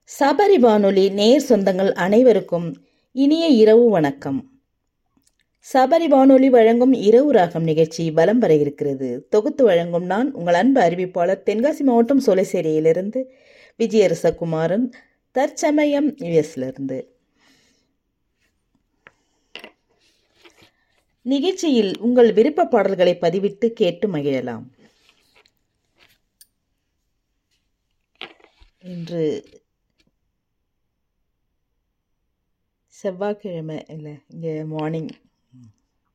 சபரி வானொலி நேர் சொந்தங்கள் அனைவருக்கும் இனிய இரவு வணக்கம் சபரி வானொலி வழங்கும் இரவு ராகம் நிகழ்ச்சி வலம் வர இருக்கிறது தொகுத்து வழங்கும் நான் உங்கள் அன்பு அறிவிப்பாளர் தென்காசி மாவட்டம் சோலைசேரியிலிருந்து விஜயரசகுமாரன் தற்சமயம் யுஎஸ்லிருந்து நிகழ்ச்சியில் உங்கள் விருப்ப பாடல்களை பதிவிட்டு கேட்டு மகிழலாம் இன்று செவ்வாய்க்கிழமை இல்லை இங்கே மார்னிங்